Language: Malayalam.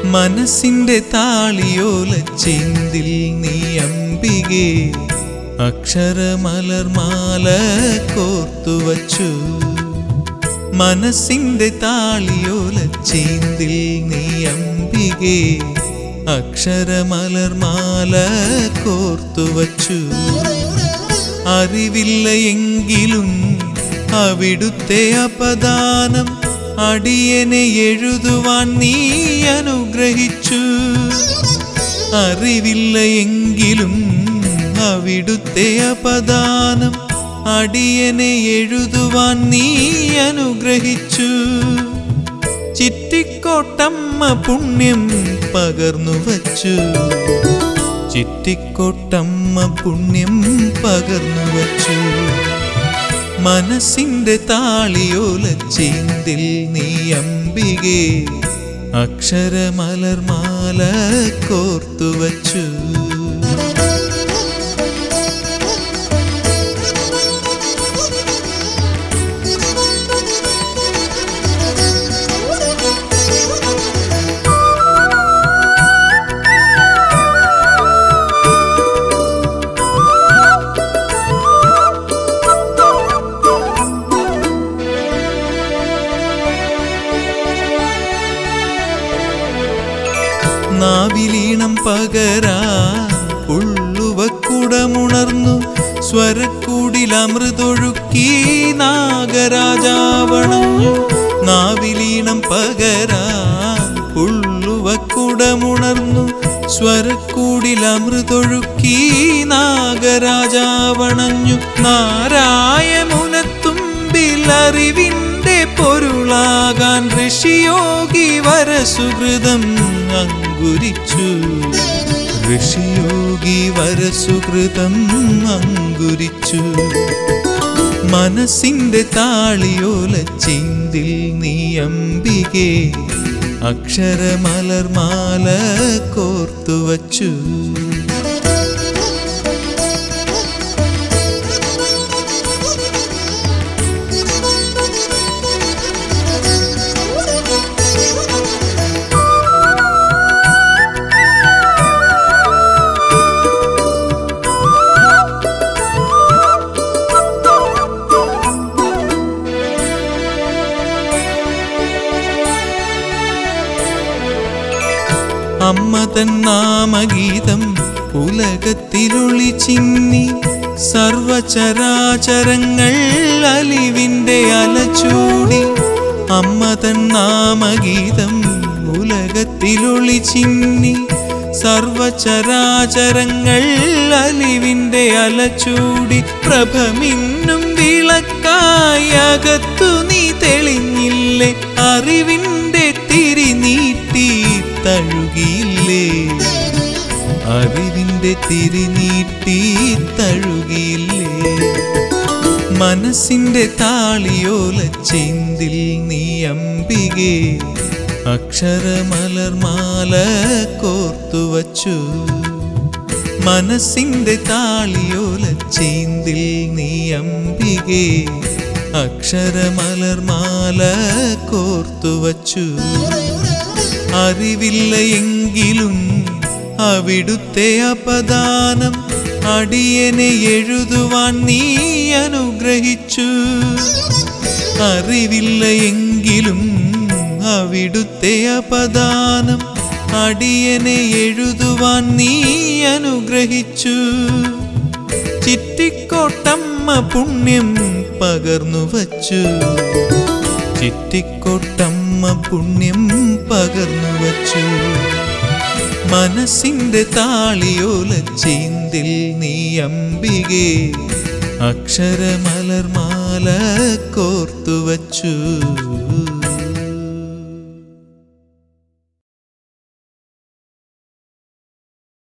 മനസ്സിന്റെ താളിയോല ചിന്തിൽ നീ അമ്പികേ അക്ഷരമലർമാല കോർത്തുവച്ചു മനസ്സിന്റെ താളിയോല ചീന്തിൽ നീ അമ്പികേ അക്ഷരമലർമാല കോർത്തുവച്ചു അറിവില്ല എങ്കിലും അവിടുത്തെ അപദാനം അടിയനെ എഴുതുവാൻ നീ അനുഗ്രഹിച്ചു അറിവില്ല എങ്കിലും അവിടുത്തെ അപദാനം അടിയനെ എഴുതുവാൻ നീ അനുഗ്രഹിച്ചു ചിറ്റിക്കോട്ടമ്മ പുണ്യം പകർന്നു വച്ചു ചിറ്റിക്കോട്ടമ്മ പുണ്യം പകർന്നു വച്ചു മനസ്സിന്റെ താളിയോല ചീന്തിൽ നീ അമ്പികേ അക്ഷരമലർമാല കോർത്തു വച്ചു നാവിലീണം പകരാ ഉള്ളുവക്കുടമുണർന്നു സ്വരക്കൂടിലമൃതൊഴുക്കി നാഗരാജാവണഞ്ഞു നാവിലീണം പകരാ ഉള്ളുവക്കുടമുണർന്നു സ്വരക്കൂടിലമൃതൊഴുക്കി നാഗരാജാവണഞ്ഞു നാരായമുനത്തുമ്പിൽ അറിവിന്റെ പൊരുളാകാൻ ഋഷിയോഗി വരസുഹൃതം അങ്കുരിച്ചു ഋഷിയോഗി വരസുഹൃതം അങ്കുരിച്ചു മനസ്സിന്റെ താളിയോല ചിന്തിൽ നീ അമ്പികേ അക്ഷരമലർമാല കോർത്തുവച്ചു അമ്മ തൻ നാമഗീതം ഉലകത്തിരുളി ചിന്നി സർവചരാചരങ്ങൾ അലിവിന്റെ അലച്ചൂടി അമ്മ തൻ നാമഗീതം ഉലകത്തിരുളി ചിന്നി സർവചരാചരങ്ങൾ അലിവിന്റെ അലച്ചൂടി പ്രഭമിന്നും വിളക്കായി അകത്തു നീ തെളിഞ്ഞില്ലേ അറിവിന്റെ തിരി നീട്ടി തഴുകിയില്ലേ അറിവിന്റെ തിരി നീട്ടി തഴുകിയില്ലേ മനസ്സിന്റെ താളിയോല ചിന്തിൽ നീ അമ്പികേ അക്ഷരമലർമാല കോർത്തുവച്ചു മനസ്സിന്റെ താളിയോല ചീന്തിൽ നീ അമ്പികേ അക്ഷരമലർമാല കോർത്തുവച്ചു അറിവില്ല എങ്കിലും അവിടുത്തെ അപദാനം അടിയനെ എഴുതുവാൻ നീ അനുഗ്രഹിച്ചു അറിവില്ല എങ്കിലും അവിടുത്തെ അപദാനം അടിയനെ എഴുതുവാൻ നീ അനുഗ്രഹിച്ചു ചിറ്റിക്കോട്ടമ്മ പുണ്യം പകർന്നു വച്ചു ചിറ്റിക്കോട്ടമ്മ പുണ്യം പകർന്നു വച്ചു മനസ്സിന്റെ താളിയോല ചീന്തിൽ നീ അമ്പികേ അക്ഷരമലർമാല കോർത്തുവച്ചു